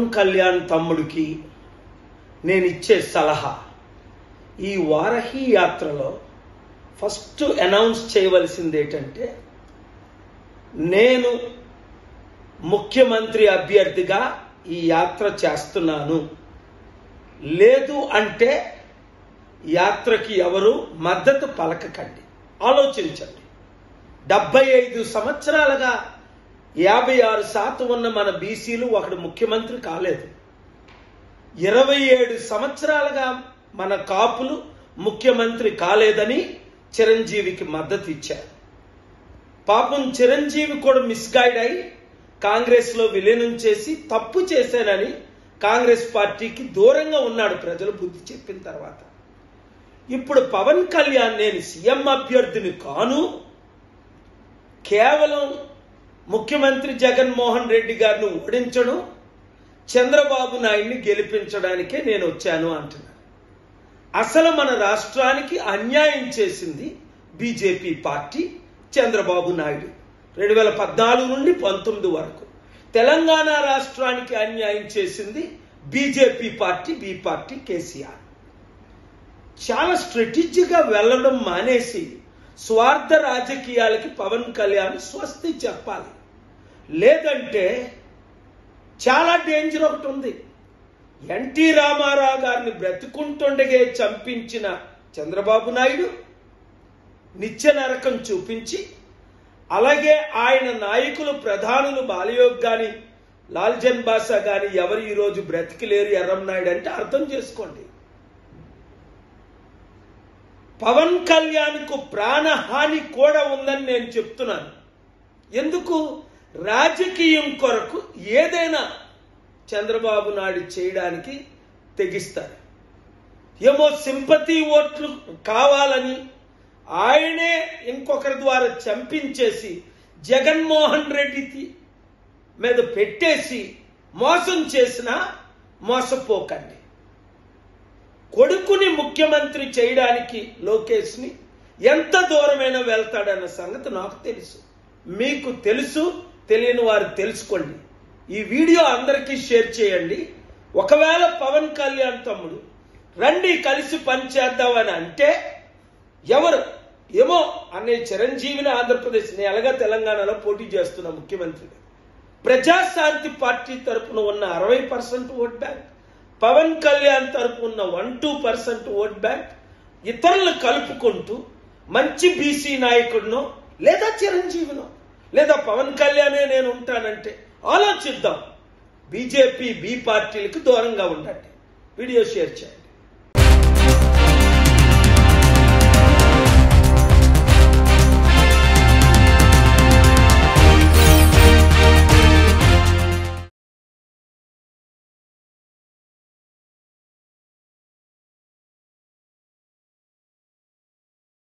పవన్ కళ్యాణ్ తమ్ముడికి నేను ఇచ్చే సలహా ఈ వారహి యాత్రలో ఫస్ట్ అనౌన్స్ చేయవలసింది ఏంటంటే నేను ముఖ్యమంత్రి అభ్యర్థిగా ఈ యాత్ర చేస్తున్నాను లేదు అంటే యాత్రకి ఎవరు మద్దతు పలకకండి ఆలోచించండి డెబ్బై ఐదు సంవత్సరాలుగా యాభై ఆరు శాతం ఉన్న మన బీసీలు ఒకడు ముఖ్యమంత్రి కాలేదు ఇరవై ఏడు సంవత్సరాలుగా మన కాపులు ముఖ్యమంత్రి కాలేదని చిరంజీవికి మద్దతు ఇచ్చారు పాపం చిరంజీవి కూడా మిస్గైడ్ అయి కాంగ్రెస్లో విలీనం చేసి తప్పు చేశానని కాంగ్రెస్ పార్టీకి దూరంగా ఉన్నాడు ప్రజలు బుద్ధి చెప్పిన తర్వాత ఇప్పుడు పవన్ కళ్యాణ్ నేను సీఎం అభ్యర్థిని కాను కేవలం ముఖ్యమంత్రి జగన్మోహన్ రెడ్డి గారిని ఓడించడం చంద్రబాబు నాయుడిని గెలిపించడానికే నేను వచ్చాను అంటున్నాను అసలు మన రాష్ట్రానికి అన్యాయం చేసింది బీజేపీ పార్టీ చంద్రబాబు నాయుడు రెండు వేల పద్నాలుగు నుండి పంతొమ్మిది వరకు తెలంగాణ రాష్ట్రానికి అన్యాయం చేసింది BJP party B party KCR చాలా స్ట్రాటజిక్గా వెళ్ళడం మానేసి స్వార్థ రాజకీయాలకి పవన్ కళ్యాణ్ స్వస్తి చెప్పాలి లేదంటే చాలా డేంజర్ ఒకటి ఉంది ఎన్టీ రామారావు గారిని బ్రతుకుంటుండగే చంపించిన చంద్రబాబు నాయుడు నిత్య నరకం చూపించి అలాగే ఆయన నాయకులు ప్రధానులు బాలయోగ్ గాని లాల్జన్ బాసా గాని ఎవరు ఈరోజు బ్రతికిలేరు ఎర్రంనాయుడు అంటే అర్థం చేసుకోండి పవన్ కళ్యాణ్కు ప్రాణహాని కూడా ఉందని నేను చెప్తున్నాను ఎందుకు రాజకీయం కొరకు ఏదైనా చంద్రబాబు నాయుడు చేయడానికి తెగిస్తారు ఏమో సింపతి ఓట్లు కావాలని ఆయనే ఇంకొకరి ద్వారా చంపించేసి జగన్మోహన్ రెడ్డి మీద పెట్టేసి మోసం చేసినా మోసపోకండి కొడుకుని ముఖ్యమంత్రి చేయడానికి లోకేష్ని ఎంత దూరమైనా వెళ్తాడన్న సంగతి నాకు తెలుసు మీకు తెలుసు తెలియని వారు తెలుసుకోండి ఈ వీడియో అందరికీ షేర్ చేయండి ఒకవేళ పవన్ కళ్యాణ్ తమ్ముడు రండి కలిసి పనిచేద్దామని అంటే ఎవరు ఏమో అనే చిరంజీవిని ఆంధ్రప్రదేశ్ నేను ఎలాగా తెలంగాణలో పోటీ చేస్తున్నా ముఖ్యమంత్రిగా ప్రజాశాంతి పార్టీ తరపున ఉన్న అరవై percent vote bank Pawan Kalyan తరపు ఉన్న one two percent vote bank ఇతరులు కలుపుకుంటూ మంచి బీసీ నాయకుడినో లేదా చిరంజీవినో లేదా పవన్ కళ్యాణే నేను ఉంటానంటే ఆలోచిద్దాం బీజేపీ బి పార్టీలకు దూరంగా ఉండండి వీడియో షేర్ చేయండి